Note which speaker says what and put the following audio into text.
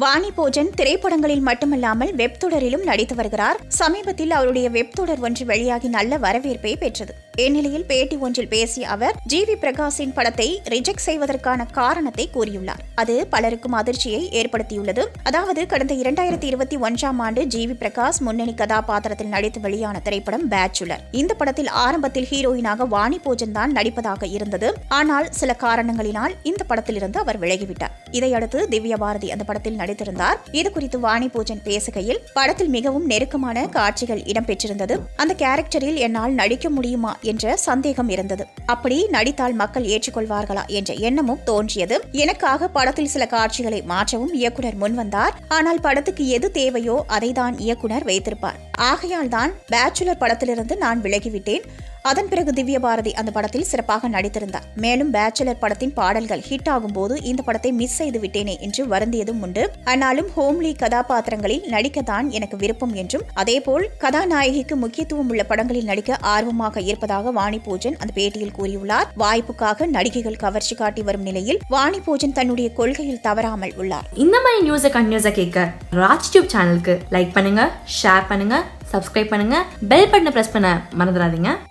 Speaker 1: வாணி போஜன் திரைப்படங்களில் மட்டுமல்லாமல் வெப் தொடரிலும் நடித்து வருகிறார் சமீபத்தில் அவருடைய வெப் தொடர் ஒன்று வெளியாகி நல்ல வரவேற்பை பெற்றது இந்நிலையில் பேட்டி ஒன்றில் பேசிய அவர் ஜி வி பிரகாஷின் படத்தை ரிஜெக்ட் செய்வதற்கான காரணத்தை கூறியுள்ளார் அது பலருக்கும் அதிர்ச்சியை ஏற்படுத்தியுள்ளது அதாவது கடந்த இரண்டாயிரத்தி இருபத்தி ஒன்றாம் ஆண்டு ஜி வி பிரகாஷ் முன்னணி கதாபாத்திரத்தில் நடித்து வெளியான திரைப்படம் பேச்சுலர் இந்த படத்தில் ஆரம்பத்தில் ஹீரோயினாக வாணி போஜன் தான் நடிப்பதாக இருந்தது ஆனால் சில காரணங்களினால் இந்த படத்திலிருந்து அவர் விலகிவிட்டார் இதையடுத்து திவ்யா பாரதி அந்த படத்தில் நடித்திருந்தார் இது குறித்து வாணி பூஜன் பேசுகையில் படத்தில் மிகவும் நெருக்கமான காட்சிகள் இடம்பெற்றிருந்தது அந்த கேரக்டரில் என்னால் நடிக்க முடியுமா என்ற சந்தேகம் இருந்தது அப்படி நடித்தால் மக்கள் ஏற்றுக்கொள்வார்களா என்ற எண்ணமும் தோன்றியது எனக்காக படத்தில் சில காட்சிகளை மாற்றவும் இயக்குனர் முன்வந்தார் ஆனால் படத்துக்கு எது தேவையோ அதை தான் இயக்குனர் வைத்திருப்பார் ஆகையால் தான் பேச்சுலர் படத்திலிருந்து நான் விலகிவிட்டேன் அதன் பிறகு திவ்ய பாரதி அந்த படத்தில் சிறப்பாக நடித்திருந்தார் மேலும் பேச்சுலர் படத்தின் பாடல்கள் ஹிட் ஆகும்போது இந்த படத்தை மிஸ் செய்து விட்டேனே என்று வருந்தியதும் உண்டு ஆனாலும் ஹோம்லி கதாபாத்திரங்களில் நடிக்கத்தான் எனக்கு விருப்பம் என்றும் அதேபோல் கதாநாயகிக்கு முக்கியத்துவம் உள்ள படங்களில் நடிக்க ஆர்வமாக இருப்பதாக வாணி பூஜன் அந்த பேட்டியில் கூறியுள்ளார் வாய்ப்புக்காக நடிகைகள் கவர்ச்சி காட்டி வரும் நிலையில் வாணி பூஜன் தன்னுடைய கொள்கையில் தவறாமல் உள்ளார்
Speaker 2: இந்த மாதிரி நியூஸை கண்டினியூஸாக கேட்க ராஜ் டியூப் சேனலுக்கு லைக் பண்ணுங்க ஷேர் பண்ணுங்க சப்ஸ்கிரைப் பண்ணுங்க பெல் பட்டனை ப்ரெஸ் பண்ண மறந்துடாதீங்க